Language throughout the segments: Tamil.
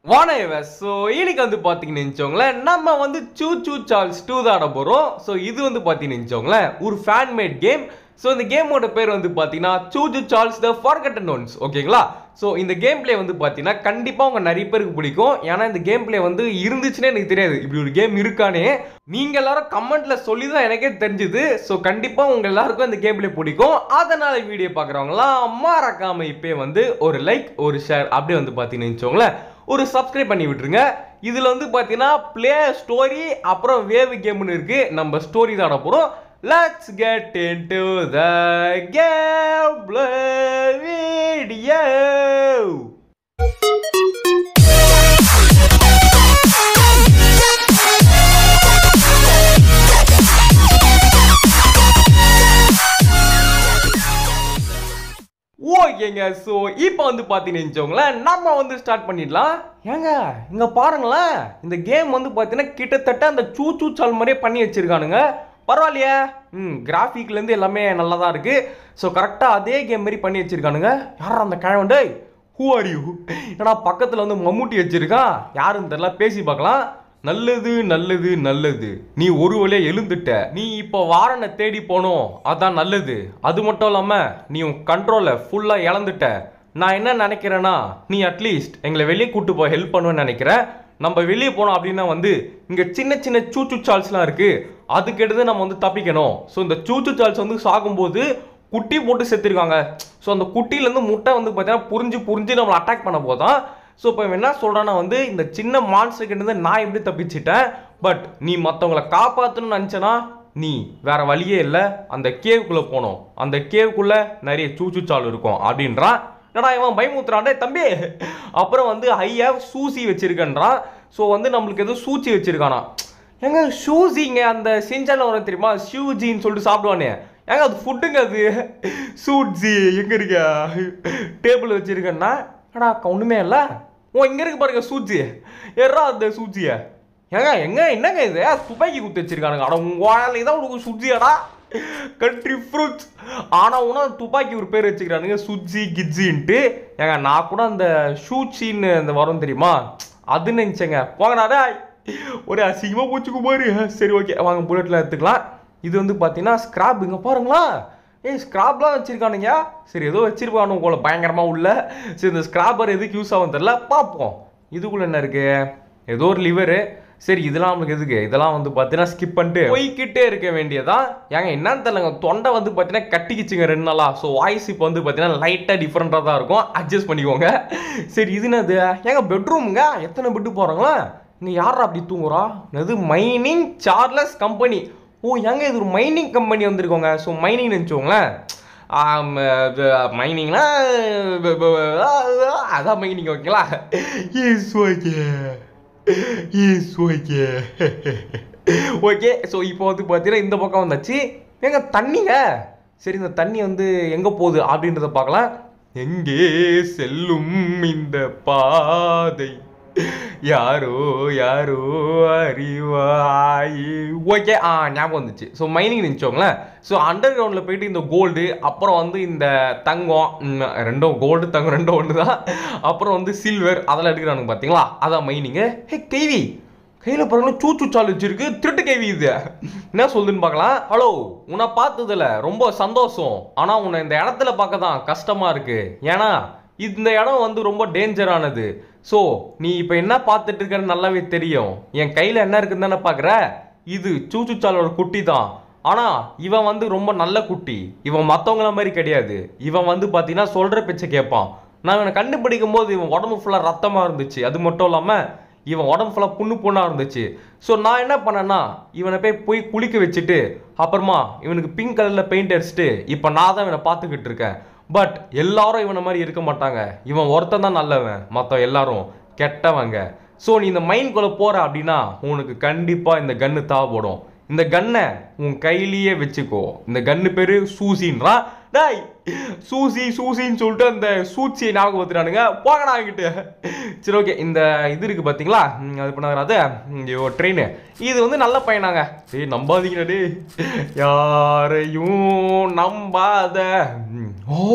வானவ ஸோ இன்னைக்கு வந்து பார்த்தீங்கன்னு நினச்சோங்களேன் நம்ம வந்து சூ சூ சார்ல்ஸ் டூ தான் ஆட போகிறோம் ஸோ இது வந்து பார்த்தீங்கன்னு நினச்சோங்களேன் ஒரு ஃபேன் மேட் கேம் ஸோ இந்த கேமோட பேர் வந்து பார்த்தீங்கன்னா சூ சூ சார்ல்ஸ் த ஃபார்கட்டன் ஒன்ஸ் ஓகேங்களா ஸோ இந்த கேம் பிளே வந்து பார்த்தீங்கன்னா கண்டிப்பாக உங்கள் நிறைய பேருக்கு பிடிக்கும் ஏன்னா இந்த கேம் பிளே வந்து இருந்துச்சுன்னே எனக்கு தெரியாது இப்படி ஒரு கேம் இருக்கானே நீங்கள் எல்லாரும் கமெண்ட்ல சொல்லி தான் எனக்கே தெரிஞ்சுது ஸோ கண்டிப்பாக உங்கள் எல்லாருக்கும் இந்த கேம் பிளே பிடிக்கும் அதனால வீடியோ பார்க்குறவங்களாம் மறக்காம இப்போ வந்து ஒரு லைக் ஒரு ஷேர் அப்படியே வந்து பார்த்தீங்கன்னு வச்சுக்கோங்களேன் ஒரு சப்ஸ்கிரைப் பண்ணி விட்டுருங்க இதில் வந்து பார்த்தீங்கன்னா ப்ளே ஸ்டோரி அப்புறம் வேவ் கேம்னு இருக்கு நம்ம ஸ்டோரி தான் ஆட போகிறோம் let's get into the game video ஓகேங்க ஸோ இப்போ வந்து பார்த்தீங்கன்னு வச்சுக்கோங்களேன் நம்ம வந்து ஸ்டார்ட் பண்ணிடலாம் ஏங்க இங்கே பாருங்களேன் இந்த கேம் வந்து பார்த்தீங்கன்னா கிட்டத்தட்ட அந்த சூ சூ சால் மாதிரியே பண்ணி வச்சிருக்கானுங்க பரவாயில்லையே ம் கிராஃபிக்லேருந்து எல்லாமே நல்லா தான் இருக்குது ஸோ கரெக்டாக அதே கேம் மாதிரி பண்ணி வச்சிருக்கானுங்க யாரா அந்த கிழவன் ஹூ ஆர் யூ ஏன்னா பக்கத்தில் வந்து மம்முட்டி வச்சிருக்கான் யாருன்னு தெரியல பேசி பார்க்கலாம் நல்லது நல்லது நல்லது நீ ஒரு வழியா எழுந்துட்ட நீ இப்போ வாரனை தேடி போனோம் அதான் நல்லது அது மட்டும் இல்லாம நீ உன் கண்ட்ரோலை ஃபுல்லா இழந்துட்ட நான் என்ன நினைக்கிறேன்னா நீ அட்லீஸ்ட் எங்களை வெளியே கூட்டு போய் ஹெல்ப் பண்ணுவேன்னு நினைக்கிறேன் நம்ம வெளியே போனோம் அப்படின்னா வந்து இங்க சின்ன சின்ன சூச்சு சால்ஸ்லாம் இருக்கு அதுக்கு எடுத்து நம்ம வந்து தப்பிக்கணும் ஸோ இந்த சூச்சு சால்ஸ் வந்து சாகும்போது குட்டி போட்டு செத்துருக்காங்க ஸோ அந்த குட்டியிலேருந்து முட்டை வந்து பார்த்தீங்கன்னா புரிஞ்சு புரிஞ்சு நம்மளை அட்டாக் பண்ண போதான் ஸோ இப்போ இவன் என்ன சொல்கிறான்னா வந்து இந்த சின்ன மான்ஸ்டர்கிட்ட நான் எப்படி தப்பிச்சிட்டேன் பட் நீ மற்றவங்கள காப்பாற்றணும்னு நினச்சனா நீ வேற வழியே இல்லை அந்த கேவுக்குள்ளே போகணும் அந்த கேவுக்குள்ளே நிறைய சூச்சுச்சால் இருக்கும் அப்படின்றான் என்னடா இவன் பயமுத்துறான் டேய் தம்பி அப்புறம் வந்து ஐயா சூசி வச்சிருக்கன்றான் ஸோ வந்து நம்மளுக்கு எதுவும் சூச்சி வச்சிருக்கானா ஏங்க ஷூசிங்க அந்த சிஞ்சால வரும் தெரியுமா ஷூஜின்னு சொல்லிட்டு சாப்பிடுவானே ஏங்க அது ஃபுட்டுங்க அது சூட்ஜி எங்க இருக்க டேபிள் வச்சிருக்கேன்னா அடா ஒண்ணுமே இல்லை ஓ இங்க இருக்கு பாருங்க சூச்சி ஏறா அந்த சூச்சிய ஏங்க எங்க என்னங்க இது துப்பாக்கி குத்து வச்சிருக்கானுங்க அட உங்க வாயில இதான் உனக்கு சுஜியாடா கண்ட்ரி ஃப்ரூட்ஸ் ஆனா உன துப்பாக்கி ஒரு பேர் வச்சுக்கிறானுங்க சுஜி கிஜின்ட்டு ஏங்க நான் கூட அந்த ஷூச்சின்னு அந்த வரும் தெரியுமா அது நினைச்சேங்க போங்கடா ஒரு அசிங்கமாக போச்சுக்கு பாரு சரி ஓகே வாங்க புல்லட்டில் எடுத்துக்கலாம் இது வந்து பார்த்தீங்கன்னா ஸ்கிராப் இங்கே பாருங்களா ஏய் ஸ்கிராப்லாம் வச்சிருக்கானுங்க சரி ஏதோ வச்சிருப்பானு உங்களை பயங்கரமாக உள்ள சரி இந்த ஸ்கிராப்பர் எதுக்கு யூஸ் ஆகும் தெரில பார்ப்போம் இதுக்குள்ள என்ன இருக்கு ஏதோ ஒரு லிவரு சரி இதெல்லாம் நம்மளுக்கு எதுக்கு இதெல்லாம் வந்து பார்த்தீங்கன்னா ஸ்கிப் பண்ணிட்டு போய்கிட்டே இருக்க வேண்டியதான் ஏங்க என்னன்னு தெரியலங்க தொண்டை வந்து பார்த்தீங்கன்னா கட்டிக்கிச்சுங்க ரெண்டு நாளா ஸோ வாய்ஸ் இப்போ வந்து பார்த்தீங்கன்னா லைட்டாக டிஃப்ரெண்ட்டாக தான் இருக்கும் அட்ஜஸ்ட் பண்ணிக்கோங்க சரி இது என்னது ஏங்க பெட்ரூமுங்க எத்தனை பெட்டு போகிறாங்களா நீ யாரா அப்படி தூங்குறா இது மைனிங் சார்லஸ் கம்பெனி ஓ ஏங்க இது ஒரு மைனிங் கம்பெனி வந்திருக்கோங்க ஸோ மைனிங் நினச்சோங்களேன் மைனிங்னா அதான் மைனிங் ஓகேங்களா is okay is okay okay so இப்போ வந்து பார்த்தீங்கன்னா இந்த பக்கம் வந்தாச்சு ஏங்க தண்ணிங்க சரி இந்த தண்ணி வந்து எங்கே போகுது அப்படின்றத பார்க்கலாம் எங்கே செல்லும் இந்த பாதை யாரோ யாரோ அறிவாய் ஓகே ஆ ஞாபகம் வந்துச்சு ஸோ மைனிங் நினச்சோங்களேன் ஸோ அண்டர் கிரவுண்டில் போயிட்டு இந்த கோல்டு அப்புறம் வந்து இந்த தங்கம் ம், ரெண்டும் கோல்டு தங்கம் ரெண்டும் ஒன்று தான் அப்புறம் வந்து சில்வர் அதெல்லாம் எடுக்கிறானுங்க பார்த்தீங்களா அதான் மைனிங்கு ஹே கேவி கையில் பாருங்க சூச்சு சால் வச்சிருக்கு திருட்டு கேவி இது என்ன சொல்லுதுன்னு பார்க்கலாம் ஹலோ உன்னை பார்த்ததுல ரொம்ப சந்தோஷம் ஆனால் உன்னை இந்த இடத்துல பார்க்க தான் கஷ்டமா இருக்கு ஏன்னா இந்த இடம் வந்து ரொம்ப டேஞ்சரானது ஸோ நீ இப்போ என்ன பார்த்துட்டு இருக்கன்னு நல்லாவே தெரியும் என் கையில் என்ன இருக்குன்னு தானே பார்க்குற இது சூச்சுச்சாலோட குட்டி தான் ஆனால் இவன் வந்து ரொம்ப நல்ல குட்டி இவன் மற்றவங்கள மாதிரி கிடையாது இவன் வந்து பார்த்தீங்கன்னா சொல்கிற பேச்சை கேட்பான் நான் இவனை கண்டுபிடிக்கும் போது இவன் உடம்பு ஃபுல்லாக ரத்தமாக இருந்துச்சு அது மட்டும் இல்லாமல் இவன் உடம்பு ஃபுல்லாக புண்ணு புண்ணாக இருந்துச்சு ஸோ நான் என்ன பண்ணேன்னா இவனை போய் போய் குளிக்க வச்சுட்டு அப்புறமா இவனுக்கு பிங்க் கலரில் பெயிண்ட் அடிச்சுட்டு இப்போ நான் தான் இவனை பார்த்துக்கிட்டு இருக்கேன் பட் எல்லாரும் இவனை மாதிரி இருக்க மாட்டாங்க இவன் ஒருத்தன் தான் நல்லவன் மற்ற எல்லாரும் கெட்டவங்க ஸோ நீ இந்த மைண்ட்குள்ளே போகிற அப்படின்னா உனக்கு கண்டிப்பாக இந்த கன்று தேவைப்படும் இந்த கன்னை உன் கையிலேயே வச்சுக்கோ இந்த கன்னு பேரு சூசின்றான் டேய் சூசி சூசின்னு சொல்லிட்டு அந்த சூச்சியை ஞாபகம் பத்துறானுங்க போங்கடா கிட்ட சரி ஓகே இந்த இது இருக்கு பாத்தீங்களா ம், அது பண்ணாங்க அது ஐயோ ட்ரெயின் இது வந்து நல்ல பையனாங்க டேய் நம்பாதீங்கடா டேய் யாரையும் நம்பாத ம், ஓ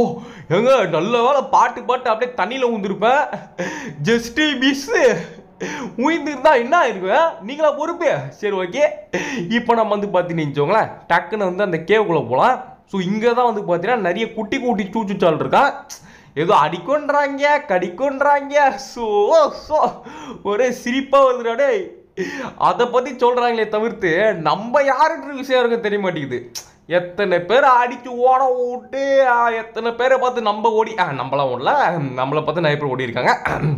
ஏங்க நல்ல வேலை பாட்டு பாட்டு அப்படியே தண்ணியில் ஊந்துருப்பேன் ஜஸ்ட் மிஸ்ஸு உயிர்ந்துருந்தா என்ன ஆயிருக்கு நீங்களா பொறுப்பு சரி ஓகே இப்போ நம்ம வந்து பார்த்தீங்கன்னு வச்சுக்கோங்களேன் டக்குன்னு வந்து அந்த கேவுக்குள்ளே போகலாம் ஸோ இங்கே தான் வந்து பார்த்தீங்கன்னா நிறைய குட்டி குட்டி சூச்சுச்சால் இருக்கான் ஏதோ அடிக்கொன்றாங்க கடிக்கொன்றாங்க ஸோ ஸோ ஒரே சிரிப்பாக வருதுடா டேய் அதை பற்றி சொல்கிறாங்களே தவிர்த்து நம்ம யாருன்ற விஷயம் இருக்க தெரிய மாட்டேங்குது எத்தனை பேர் அடிச்சு ஓட விட்டு ஆ, எத்தனை பேரை பார்த்து நம்ம ஓடி ஆ, நம்மளாம் ஓடல நம்மளை பார்த்து நிறைய பேர் ஓடி இருக்காங்க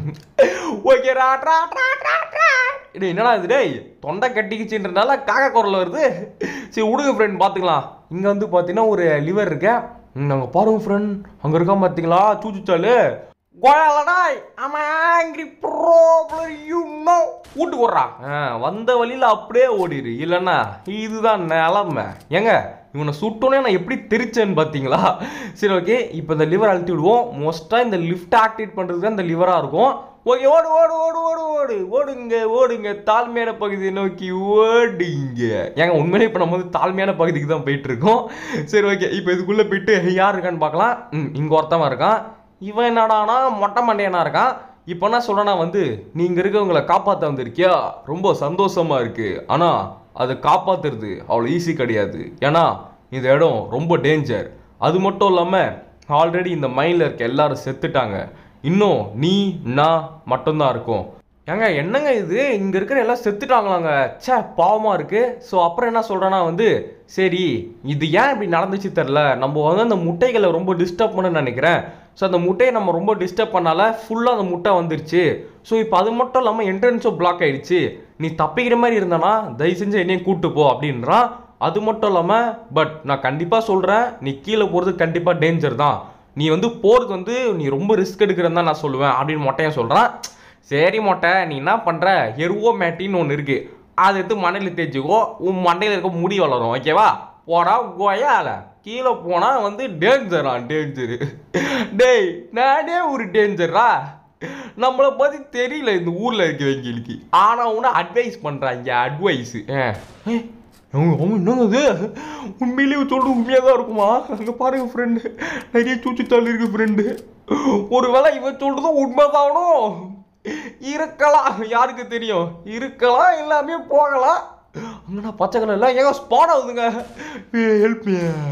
ஓகே ரா ட்ரா ட்ரா ட்ரா ட்ரா டேய் என்னடா இது டேய் தொண்டை கட்டிக்கிச்சுன்றனால காக்கா குரல் வருது சரி விடுங்க ஃப்ரெண்ட் பார்த்துக்கலாம் இங்கே வந்து பார்த்தீங்கன்னா ஒரு லிவர் இருக்கு நாங்கள் பாருங்க ஃப்ரெண்ட் அங்கே இருக்கான் பார்த்தீங்களா சூச்சுச்சாலு கோயாலடாய் ஆமாங்கிரி ப்ராப்ளம் யூ நோ வீட்டுக்கு ஓடுறா ஆ, வந்த வழியில் அப்படியே ஓடிடு இல்லைன்னா இதுதான் நிலமை ஏங்க இவனை சுட்டோன்னே நான் எப்படி தெரிச்சேன்னு பார்த்தீங்களா சரி ஓகே இப்போ இந்த லிவர் அழுத்தி விடுவோம் மோஸ்ட்டாக இந்த லிஃப்ட் ஆக்டிவேட் பண்ணுறது தான் இந்த லிவராக இருக்கும் ஓகே ஓடு ஓடு ஓடு ஓடு ஓடு ஓடுங்க ஓடுங்க தாழ்மையான பகுதியை நோக்கி ஓடுங்க ஏங்க உண்மையிலே இப்போ நம்ம வந்து தாழ்மையான பகுதிக்கு தான் போயிட்டு இருக்கோம் சரி ஓகே இப்போ இதுக்குள்ளே போயிட்டு யார் இருக்கான்னு பார்க்கலாம் ம் இங்கே ஒருத்தவன் இருக்கான் இவன் என்னடானா மொட்டை மண்டையனா இருக்கான் இப்போ என்ன சொல்றேன்னா வந்து நீங்க இருக்கவங்களை காப்பாற்ற வந்திருக்கியா ரொம்ப சந்தோஷமா இருக்கு ஆனா அதை காப்பாத்துறது அவ்வளோ ஈஸி கிடையாது ஏன்னா இந்த இடம் ரொம்ப டேஞ்சர் அது மட்டும் இல்லாம ஆல்ரெடி இந்த மைண்டில் இருக்க எல்லாரும் செத்துட்டாங்க இன்னும் நீ நான் மட்டும்தான் இருக்கும் ஏங்க என்னங்க இது இங்க இருக்கிற எல்லாம் செத்துட்டாங்களாங்க ச்சே பாவமா இருக்கு ஸோ அப்புறம் என்ன சொல்றேன்னா வந்து சரி இது ஏன் இப்படி நடந்துச்சு தெரில நம்ம வந்து அந்த முட்டைகளை ரொம்ப டிஸ்டர்ப் பண்ண நினைக்கிறேன் ஸோ அந்த முட்டையை நம்ம ரொம்ப டிஸ்டர்ப் பண்ணால ஃபுல்லாக அந்த முட்டை வந்துருச்சு ஸோ இப்போ அது மட்டும் இல்லாமல் என்ட்ரன்ஸும் பிளாக் ஆயிடுச்சு நீ தப்பிக்கிற மாதிரி இருந்தனா தயவு செஞ்சு என்னையும் கூட்டு போ அப்படின்றான் அது மட்டும் இல்லாமல் பட் நான் கண்டிப்பாக சொல்கிறேன் நீ கீழே போகிறது கண்டிப்பாக டேஞ்சர் தான் நீ வந்து போகிறது வந்து நீ ரொம்ப ரிஸ்க் எடுக்கிறன்னு தான் நான் சொல்லுவேன் அப்படின்னு மொட்டையன் சொல்கிறான் சரி மொட்டை நீ என்ன பண்ணுற எருவோ மேட்டின்னு ஒன்று இருக்கு அதை எடுத்து மண்டையில் தேய்ச்சிக்கோ உன் மண்டையில் இருக்க முடி வளரும் ஓகேவா போடா கோயால கீழே போனால் வந்து டேஞ்சரா டேஞ்சரு டேய் நானே ஒரு டேஞ்சரா நம்மளை பற்றி தெரியல இந்த ஊரில் இருக்கிறவங்களுக்கு ஆனால் உன அட்வைஸ் பண்ணுறாங்க அட்வைஸ் அவங்க அவங்க என்னங்க இது உண்மையிலேயே சொல்றது உண்மையாக தான் இருக்குமா அங்கே பாருங்க ஃப்ரெண்டு நிறைய சூச்சுத்தாள் இருக்கு ஃப்ரெண்டு ஒருவேளை இவன் சொல்றதும் உண்மைதானோ இருக்கலாம் யாருக்கு தெரியும் இருக்கலாம் எல்லாமே போகலாம் அங்கண்ணா பச்சை கலர்ல ஏங்க ஸ்பாட் ஆகுதுங்க ஹெல்ப்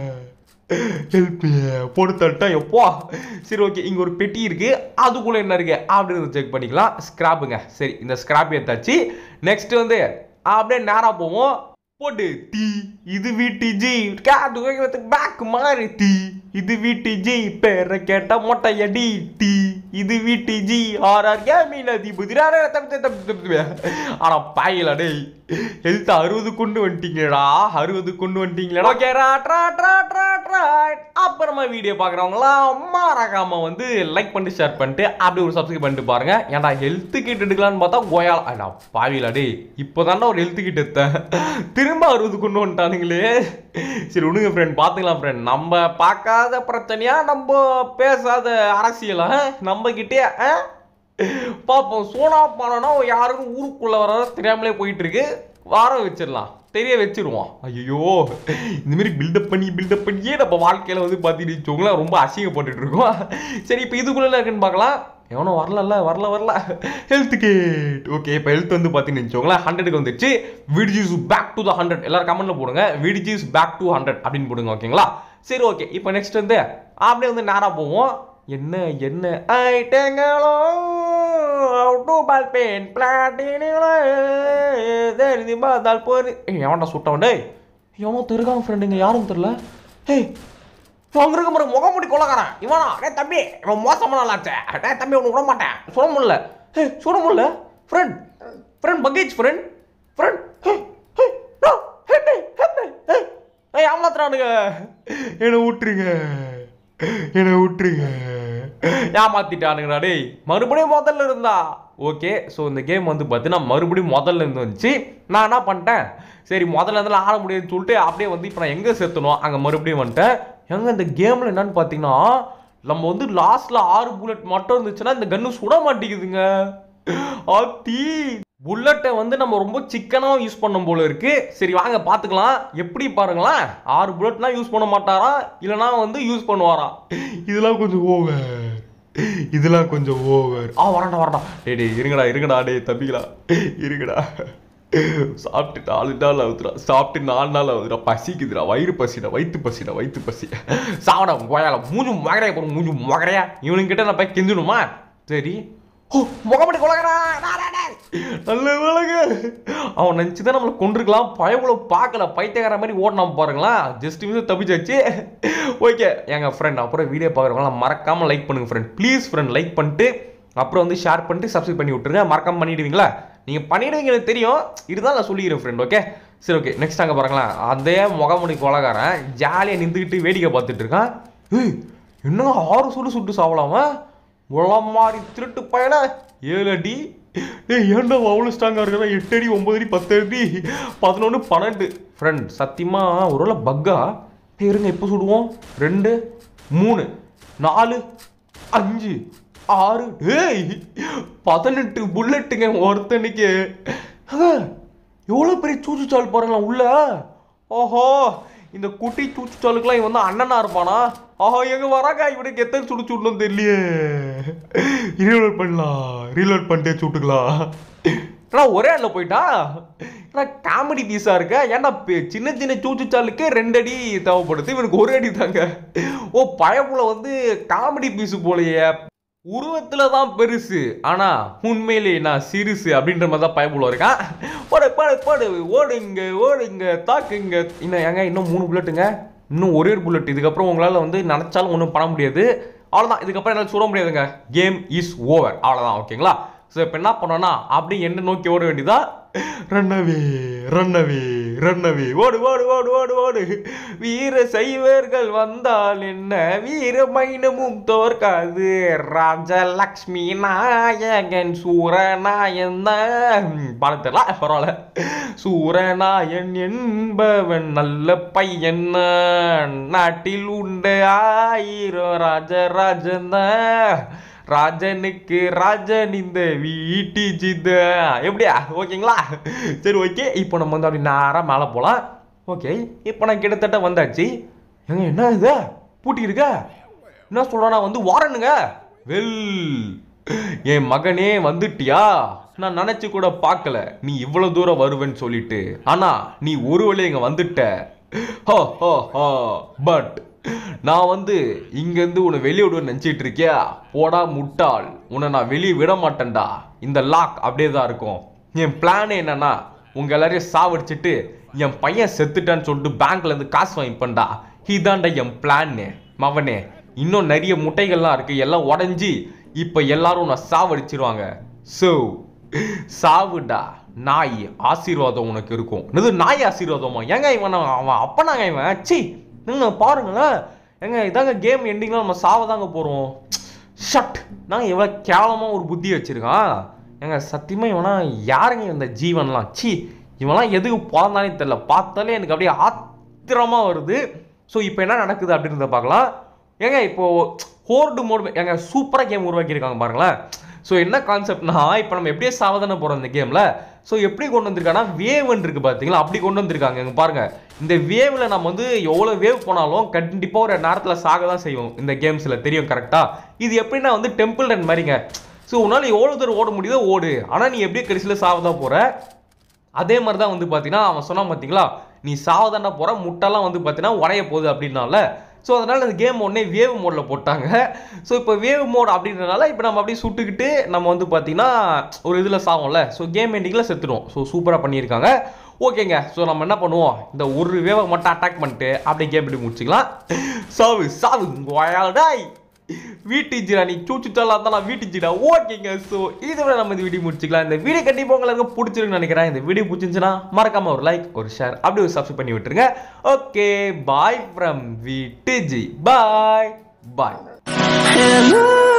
ஹெல்ப் போட்டு தட்டா எப்போ சரி ஓகே இங்கே ஒரு பெட்டி இருக்கு அதுக்குள்ள என்ன இருக்கு அப்படின்னு செக் பண்ணிக்கலாம் ஸ்கிராப்புங்க சரி இந்த ஸ்கிராப் ஏத்தாச்சு நெக்ஸ்ட் வந்து அப்படியே நேரா போவோம் போட்டு டீ இது வீட்டு ஜி காது வைக்கிறதுக்கு பேக் மாறி டீ இது வீட்டு ஜி பேரை கேட்ட மொட்டை அடி டீ இது வீட்டு ஜி ஆர் ஆர் கேமீன் அதிபதி ஆனா பாயில டேய் ஹெல்த் அறுபது கொண்டு வந்துட்டீங்கடா அறுபது கொண்டு வந்துட்டீங்களா ஓகே அப்புறமா வீடியோ பார்க்குறவங்களாம் மறக்காம வந்து லைக் பண்ணிட்டு ஷேர் பண்ணிட்டு அப்படி ஒரு சப்ஸ்கிரைப் பண்ணிட்டு பாருங்க ஏன்டா ஹெல்த் கிட் எடுக்கலான்னு பார்த்தா கோயால் அடா பாவிலா டேய் இப்போ ஒரு ஹெல்த் கிட் எடுத்தேன் திரும்ப அறுபது கொண்டு வந்துட்டானுங்களே சரி விடுங்க ஃப்ரெண்ட் பார்த்துக்கலாம் ஃப்ரெண்ட் நம்ம பார்க்காத பிரச்சனையா நம்ம பேசாத அரசியலா நம்ம கிட்டே பார்ப்போம் சோனா பானனா யாருக்கும் ஊருக்குள்ள வர தெரியாமலே போயிட்டு இருக்கு வார வச்சிடலாம் தெரிய வச்சிருவோம் ஐயோ இந்த மாதிரி பில்டப் பண்ணி பில்டப் பண்ணியே நம்ம வாழ்க்கையில வந்து பார்த்தீங்கன்னு வச்சுக்கோங்களேன் ரொம்ப அசிங்கப்பட்டுட்டு இருக்கோம் சரி இப்போ இதுக்குள்ள என்ன இருக்குன்னு பார்க்கலாம் எவனும் வரல வரல வரல ஹெல்த் கேட் ஓகே இப்போ ஹெல்த் வந்து பார்த்தீங்கன்னு வச்சுக்கோங்களேன் ஹண்ட்ரடுக்கு வந்துருச்சு விடிஜிஸ் பேக் டு த ஹண்ட்ரட் எல்லாரும் கமெண்ட்ல போடுங்க விடிஜிஸ் பேக் டு ஹண்ட்ரட் அப்படின்னு போடுங்க ஓகேங்களா சரி ஓகே இப்போ நெக்ஸ்ட் வந்து அப்படியே வந்து நேராக போவோம் என்ன என்ன ஐட்டங்களோ அவுட்டு பால் பெயின் பிளாட்டினிகளோ தெரிஞ்சு பார்த்தால் போரு எவன்டா சுட்டவன் டேய் எவனோ திருக்கான் ஃப்ரெண்டுங்க யாரும் தெரில ஏய் அவங்க இருக்க மாதிரி முகமுடி கொள்ளக்காரன் இவனா டே தம்பி இவன் மோசமான ஆளாச்சே டே தம்பி உனக்கு விட மாட்டேன் சுட முடியல ஹே சுட முடியல friend friend package friend friend ஏய் ஏமாத்துறானுங்க என்னை விட்டுருங்க என்னை விட்டுருங்க ஏமாத்திட்டானுங்கடா டேய் மறுபடியும் முதல்ல இருந்தா ஓகே ஸோ இந்த கேம் வந்து பார்த்தீங்கன்னா மறுபடியும் முதல்ல இருந்து வந்துச்சு நான் என்ன பண்ணிட்டேன் சரி முதல்ல இருந்தாலும் ஆட முடியுதுன்னு சொல்லிட்டு அப்படியே வந்து இப்போ நான் எங்கே சேர்த்தணும் அங்கே மறுபடியும் வந்துட்டேன் எங்க இந்த கேமில் என்னன்னு பார்த்தீங்கன்னா நம்ம வந்து லாஸ்ட்ல ஆறு புல்லட் மட்டும் இருந்துச்சுன்னா இந்த கன்னு சுட மாட்டேங்குதுங்க ஆத்தி புல்லட்டை வந்து நம்ம ரொம்ப சிக்கனாக யூஸ் பண்ணும் போல இருக்கு சரி வாங்க பார்த்துக்கலாம் எப்படி பாருங்களேன் ஆறு புல்லட்னா யூஸ் பண்ண மாட்டாராம் இல்லைனா வந்து யூஸ் பண்ணுவாராம் இதெல்லாம் கொஞ்சம் ஓவர் இதெல்லாம் கொஞ்சம் ஓவர் ஆ வரண்டா வரண்டா டேய் டேய் இருங்கடா இருங்கடா டேய் தம்பிங்களா இருங்கடா சாப்பிட்டு நாலு நாள் ஆகுதுடா சாப்பிட்டு நாலு நாள் ஆகுதுடா பசிக்குதுடா வயிறு பசிடா வயிற்று பசிடா வயிற்று பசி சாவடா கோயால மூஞ்சு மகரையா போடும் மூஞ்சு மகரையா இவனுங்கிட்ட நான் போய் கெஞ்சணுமா சரி ஓ முகமடி கொலகரா நல்ல வேலைங்க அவன் நினச்சி தான் நம்மளை கொண்டிருக்கலாம் பயவுல பார்க்கல பைத்தியக்கார மாதிரி ஓடினாம பாருங்களா ஜஸ்ட் மிஸ் தப்பிச்சாச்சு ஓகே எங்க ஃப்ரெண்ட் அப்புறம் வீடியோ பார்க்குறவங்களாம் மறக்காம லைக் பண்ணுங்க ஃப்ரெண்ட் ப்ளீஸ் ஃப்ரெண்ட் லைக் பண்ணிட்டு அப்புறம் வந்து ஷேர் பண்ணிட்டு சப்ஸ்கிரைப் பண்ணி விட்டுருங்க மறக்காம பண்ணிடுவீங்களா நீங்கள் பண்ணிடுவீங்க எனக்கு தெரியும் இருந்தாலும் நான் சொல்லிக்கிறேன் ஃப்ரெண்ட் ஓகே சரி ஓகே நெக்ஸ்ட் அங்கே பாருங்களேன் அதே முகமுடி கொலகாரன் ஜாலியாக நின்றுக்கிட்டு வேடிக்கை பார்த்துட்டு இருக்கான் ஏய் என்னங்க ஆறு சொல்லு சுட்டு சாவலாமா உளம் மாதிரி திருட்டு பையன ஏழு அடி ஏய் ஏன்டா அவ்வளோ ஸ்ட்ராங்காக இருக்கிறா எட்டு அடி ஒம்பது அடி பத்து அடி பதினொன்று பன்னெண்டு ஃப்ரெண்ட் சத்தியமாக ஒருவேளை பக்கா ஏய், இருங்க இப்போ சுடுவோம் ரெண்டு மூணு நாலு அஞ்சு ஆறு ஏய் பதினெட்டு புல்லட்டுங்க ஒருத்தனுக்கு எவ்வளோ பெரிய சூச்சுச்சால் பாருங்களேன் உள்ள ஓஹோ இந்த குட்டி சூச்சுச்சாலுக்குலாம் இவன் வந்து அண்ணனா இருப்பானா ஆஹா எங்க வராங்க இவனுக்கு எத்தனை சுடு சுடணும் தெரியலையே ரீலோட் பண்ணலாம் ரீலோட் பண்ணிட்டே சுட்டுக்கலாம் ஏன்னா ஒரே ஆள்ல போயிட்டா ஏன்னா காமெடி பீஸா இருக்க ஏன்டா பெ- சின்ன சின்ன சூச்சுச்சாலுக்கே ரெண்டு அடி தேவைப்படுது இவனுக்கு ஒரு அடி தாங்க ஓ பயப்புல வந்து காமெடி பீஸு போலயே உருவத்துல தான் பெருசு ஆனா உண்மையிலே நான் சிறுசு அப்படின்ற மாதிரி தான் பயப்புல இருக்கான் போடு போடு போடு ஓடுங்க ஓடுங்க தாக்குங்க இன்னும் ஏங்க இன்னும் மூணு புல்லட்டுங்க இன்னும் ஒரே ஒரு புல்லட் இதுக்கப்புறம் உங்களால் வந்து நினச்சாலும் ஒன்றும் பண்ண முடியாது அவ்வளோதான் இதுக்கப்புறம் என்னால் சுட முடியாதுங்க கேம் இஸ் ஓவர் அவ்வளோதான் ஓகேங்களா ஸோ இப்போ என்ன பண்ணோன்னா அப்படி என்ன நோக்கி ஓட வேண்டியதா ரன்னவே ரன்னவே ரன்னவே ஓடு ஓடு ஓடு ஓடு ஓடு வீர சைவர்கள் வந்தால் என்ன வீர மைனமும் தோற்காது ராஜலக்ஷ்மி நாயகன் சூரநாயன் பாடத்தரல பரவாயில்ல சூரநாயன் என்பவன் நல்ல பையன் நாட்டில் உண்டு ஆயிரம் ராஜராஜன் ராஜனுக்கு ராஜன் இந்த வீட்டி ஜித எப்படியா ஓகேங்களா சரி ஓகே இப்போ நம்ம வந்து அப்படி நேராக மேலே போகலாம் ஓகே இப்போ நான் கிட்டத்தட்ட வந்தாச்சு ஏங்க என்ன இது பூட்டி இருக்க என்ன சொல்றானா வந்து வாரனுங்க வெல் என் மகனே வந்துட்டியா நான் நினைச்சு கூட பார்க்கல நீ இவ்வளவு தூரம் வருவேன்னு சொல்லிட்டு ஆனா நீ ஒரு வழி இங்க வந்துட்ட ஹோ ஹோ ஹோ பட் நான் வந்து இங்கேருந்து உன்னை வெளியே விடுவேன்னு நினச்சிட்டு இருக்கியா போடா முட்டாள் உன்னை நான் வெளியே விட மாட்டேன்டா இந்த லாக் அப்படியே தான் இருக்கும் என் பிளான் என்னன்னா உங்க எல்லாரையும் சாவடிச்சிட்டு என் பையன் செத்துட்டான்னு சொல்லிட்டு பேங்க்ல இருந்து காசு வாங்கிப்பேன்டா இதான்டா என் பிளான்னு மவனே இன்னும் நிறைய முட்டைகள்லாம் இருக்கு எல்லாம் உடஞ்சி இப்போ எல்லாரும் நான் சாவடிச்சிருவாங்க ஸோ சாவுடா நாய் ஆசீர்வாதம் உனக்கு இருக்கும் இது நாய் ஆசீர்வாதமா ஏங்க இவன் அவன் அவன் அப்பனாங்க இவன் சி நீங்க பாருங்களேன் ஏங்க இதாங்க கேம் எண்டிங்லாம் நம்ம சாவதாங்க போகிறோம் ஷட் நான் இவன் கேவலமாக ஒரு புத்தி வச்சிருக்கான் ஏங்க சத்தியமாக இவனா யாருங்க இந்த ஜீவன்லாம் சி இவன்லாம் எதுக்கு பிறந்தானே தெரில பார்த்தாலே எனக்கு அப்படியே ஆத்திரமாக வருது ஸோ இப்போ என்ன நடக்குது அப்படின்றத பார்க்கலாம் ஏங்க இப்போ ஹோர்டு மோடு ஏங்க சூப்பராக கேம் உருவாக்கியிருக்காங்க பாருங்களேன் ஸோ என்ன கான்செப்ட்னா இப்போ நம்ம எப்படியே சாவதானே போகிறோம் இந்த கேமில் ஸோ எப்படி கொண்டு வந்திருக்காங்கன்னா வேவ்னு இருக்கு பார்த்தீங்களா அப்படி கொண்டு வந்திருக்காங்க இங்க பாருங்க இந்த வேவில் நம்ம வந்து எவ்வளோ வேவ் போனாலும் கண்டிப்பாக ஒரு நேரத்தில் சாக தான் செய்வோம் இந்த கேம்ஸில் தெரியும் கரெக்டாக இது எப்படின்னா வந்து டெம்பிள் ரன் மாதிரிங்க ஸோ உன்னால் எவ்வளோ தூரம் ஓட முடியுதோ ஓடு ஆனால் நீ எப்படியே கடைசியில் சாவ தான் போகிற அதே மாதிரி தான் வந்து பார்த்தீங்கன்னா அவன் சொன்னான் பார்த்தீங்களா நீ சாவதாண்டா போகிற முட்டெல்லாம் வந்து பார்த்தீங்கன்னா உடைய போகுது அப்படின்னால ஸோ அதனால் இந்த கேம் உடனே வேவ் மோடில் போட்டாங்க ஸோ இப்போ வேவ் மோட் அப்படின்றனால இப்போ நம்ம அப்படியே சுட்டுக்கிட்டு நம்ம வந்து பார்த்தீங்கன்னா ஒரு இதில் சாவோம்ல ஸோ கேம் எண்டிங்கில் செத்துடும் ஸோ சூப்பராக பண்ணியிருக்காங்க ஓகேங்க ஸோ நம்ம என்ன பண்ணுவோம் இந்த ஒரு வேவை மட்டும் அட்டாக் பண்ணிட்டு அப்படியே கேம் இப்படி முடிச்சுக்கலாம் சாவு சாவு டாய் வீட்டு ஜிரா நீ சூச்சுட்டாலாம் இருந்தா நான் வீட்டு ஜிரா ஓகேங்க ஸோ இதோட நம்ம இந்த வீடியோ முடிச்சுக்கலாம் இந்த வீடியோ கண்டிப்பாக உங்களுக்கு பிடிச்சிருக்குன்னு நினைக்கிறேன் இந்த வீடியோ பிடிச்சிருந்துச்சுன்னா மறக்காம ஒரு லைக் ஒரு ஷேர் அப்படி ஒரு சப்ஸ்கிரைப் பண்ணி விட்டுருங்க ஓகே பாய் ஃப்ரம் வீட்டு ஜி பாய் பாய் Hello.